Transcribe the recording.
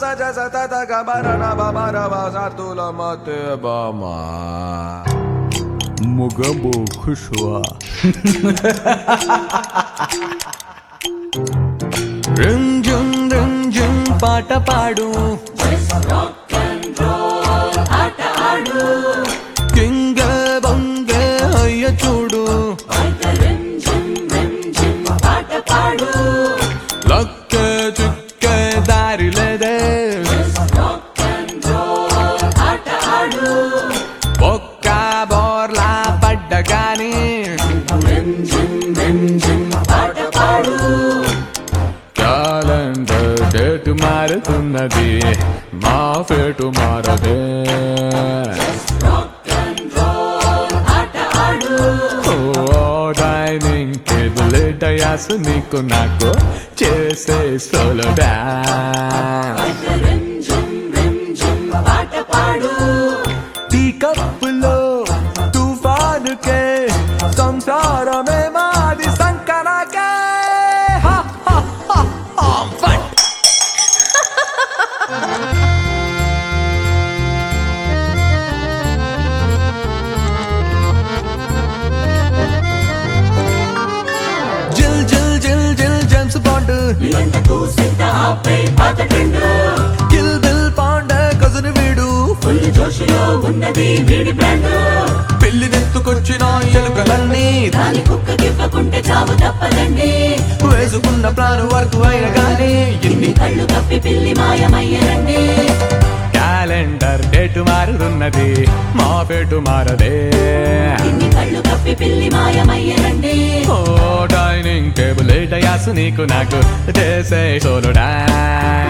జ స త త గ బ ర న బ మ ర వ స తు ల మ తే బ మ ముగబు ఖుష్వా రంజం రంజం పాట పాడు కింగ బంగ అయ్య చూడు లక్క చుక్క దారి లేదే ఒక్క బోర్లా పడ్డ గాని క్యాలెండర్ డేట్ మారుతున్నది మా ఫేటు మారదే ఓ డైనింగ్ టేబుల్ డయాస్ నీకు నాకు చేసే సోలో టీ కప్పులో తుఫానుకే సంసారమే మాది సంకరాకే హా, హా, హా, హా, ఫట్. జిల్ జిల్ జిల్ జిల్ జేమ్స్ బాండ్ కిల్ బిల్ పాండ కజను వీడు పెళ్లి నెత్తుకొచ్చిన ఎలుకలన్నీ దాని కుక్కకివ్వకుంటే చావు తప్పదండి వేసుకున్న ప్లాన్ వర్క్ అయిన కానీ ఎన్ని కళ్ళు కప్పి పిల్లి మాయమయ్యరండి క్యాలెండర్ డేట్ మారుతున్నది మా పేటు మారదే ఇన్ని కళ్ళు కప్పి పిల్లి మాయమయ్యరండి ఓ డైనింగ్ టేబుల్ డయాస్ నీకు నాకు చేసే సోలుడా